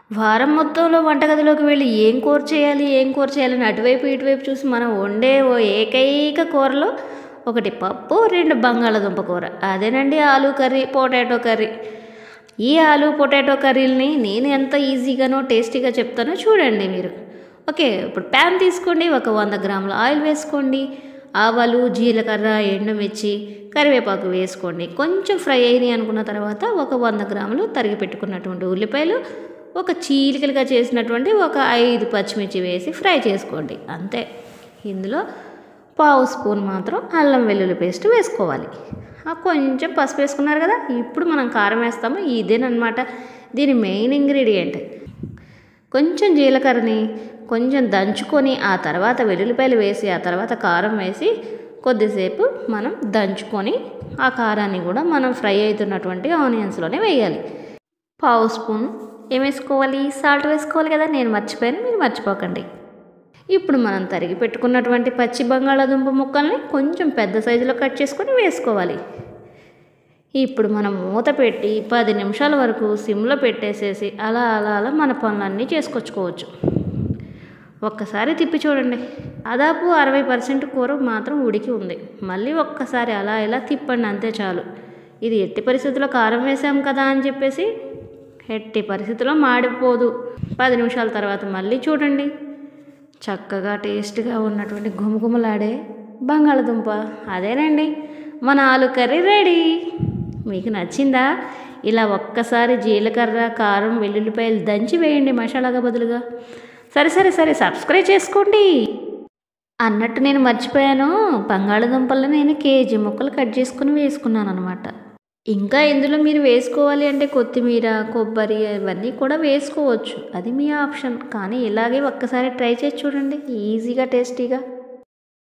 వారం మొత్తంలో వంటగదిలోకి వెళ్ళి ఏం కూర చేయాలి ఏం కూర చేయాలని అటువైపు ఇటువైపు చూసి మనం వండే ఓ ఏకైక కూరలో ఒకటి పప్పు రెండు బంగాళాదుంప కూర అదేనండి ఆలు కర్రీ పొటాటో కర్రీ ఈ ఆలు పొటాటో కర్రీలని నేను ఎంత ఈజీగానో టేస్టీగా చెప్తానో చూడండి మీరు ఓకే ఇప్పుడు ప్యాన్ తీసుకోండి ఒక వంద గ్రాముల ఆయిల్ వేసుకోండి ఆవాలు జీలకర్ర ఎండుమిర్చి కరివేపాకు వేసుకోండి కొంచెం ఫ్రై అయినాయి అనుకున్న తర్వాత ఒక వంద గ్రాములు తరిగి పెట్టుకున్నటువంటి ఉల్లిపాయలు ఒక చీలికలుగా చేసినటువంటి ఒక ఐదు పచ్చిమిర్చి వేసి ఫ్రై చేసుకోండి అంతే ఇందులో పావు స్పూన్ మాత్రం అల్లం వెల్లుల్లి పేస్ట్ వేసుకోవాలి ఆ కొంచెం పసుపు వేసుకున్నారు కదా ఇప్పుడు మనం కారం వేస్తాము ఇదేనమాట దీని మెయిన్ ఇంగ్రీడియంట్ కొంచెం జీలకర్రని కొంచెం దంచుకొని ఆ తర్వాత వెల్లుల్లిపాయలు వేసి ఆ తర్వాత కారం వేసి కొద్దిసేపు మనం దంచుకొని ఆ కారాన్ని కూడా మనం ఫ్రై అవుతున్నటువంటి ఆనియన్స్లోనే వేయాలి పావు స్పూన్ ఏం వేసుకోవాలి సాల్ట్ వేసుకోవాలి కదా నేను మర్చిపోయాను మీరు మర్చిపోకండి ఇప్పుడు మనం తరిగి పెట్టుకున్నటువంటి పచ్చి బంగాళాదుంప ముక్కల్ని కొంచెం పెద్ద సైజులో కట్ చేసుకొని వేసుకోవాలి ఇప్పుడు మనం మూత పెట్టి పది నిమిషాల వరకు సిమ్లో పెట్టేసేసి అలా అలా అలా మన పనులన్నీ చేసుకొచ్చుకోవచ్చు ఒక్కసారి తిప్పి చూడండి దాదాపు అరవై పర్సెంట్ కూర మాత్రం ఉడికి ఉంది మళ్ళీ ఒక్కసారి అలా ఇలా తిప్పండి అంతే చాలు ఇది ఎట్టి పరిస్థితుల్లో కారం వేసాం కదా అని చెప్పేసి ఎట్టి పరిస్థితుల్లో మాడిపోదు పది నిమిషాల తర్వాత మళ్ళీ చూడండి చక్కగా టేస్ట్గా ఉన్నటువంటి గుమగుమలాడే బంగాళదుంప అదేనండి మన ఆలు కర్రీ రెడీ మీకు నచ్చిందా ఇలా ఒక్కసారి జీలకర్ర కారం వెల్లుల్లిపాయలు దంచి వేయండి మసాలాగా బదులుగా సరే సరే సరే సబ్స్క్రైబ్ చేసుకోండి అన్నట్టు నేను మర్చిపోయాను బంగాళదుంపలను నేను కేజీ ముక్కలు కట్ చేసుకుని వేసుకున్నాను అనమాట ఇంకా ఇందులో మీరు వేసుకోవాలి అంటే కొత్తిమీర కొబ్బరి ఇవన్నీ కూడా వేసుకోవచ్చు అది మీ ఆప్షన్ కానీ ఇలాగే ఒక్కసారి ట్రై చేసి చూడండి ఈజీగా టేస్టీగా